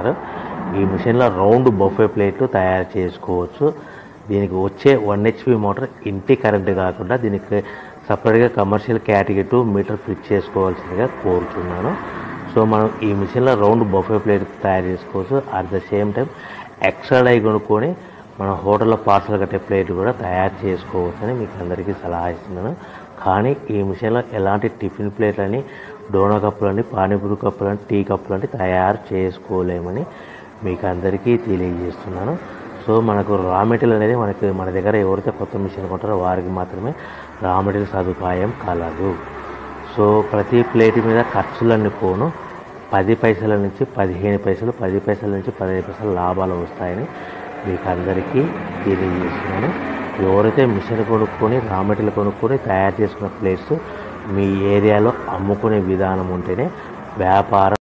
చేస్తారు ఈ మిషన్లో రౌండ్ బొఫే ప్లేట్లు తయారు చేసుకోవచ్చు దీనికి వచ్చే వన్ హెచ్పి మోటార్ ఇంటి కరెంట్ కాకుండా దీనికి సపరేట్గా commercial category two meter fit చేసుకోవాల్సిందిగా కోరుతున్నాను సో మనం ఈ మిషన్లో రౌండ్ బొఫే ప్లేట్ తయారు చేసుకోవచ్చు at the same time extra die కొనుక్కొని మన హోటల్లో పార్సల్ కట్టే ప్లేట్ కూడా తయారు చేసుకోవచ్చని మీకు అందరికీ సలహా ఇస్తున్నాను కానీ ఈ మిషన్లో ఎలాంటి టిఫిన్ ప్లేట్లని డోనా కప్పులని పానీపూరి కప్పులని టీ కప్పులని తయారు చేసుకోలేమని మీకు అందరికీ తెలియజేస్తున్నాను సో మనకు రా మెటీరియల్ అనేది మనకి మన దగ్గర ఎవరైతే కొత్త మిషన్ కొంటారో వారికి మాత్రమే రా మెటీరియల్ సదుపాయం కలదు సో ప్రతి ప్లేట్ మీద ఖర్చులన్నీ పోను పది పైసల నుంచి పదిహేను పైసలు పది పైసల నుంచి పదిహేను పైసలు లాభాలు వస్తాయని మీకు అందరికీ తెలియజేస్తున్నాను ఎవరైతే మిషన్ కొనుక్కొని రా మెటీరియల్ కొనుక్కొని తయారు చేసుకున్న ప్లేట్స్ మీ ఏరియాలో అమ్ముకునే విధానం ఉంటేనే వ్యాపారం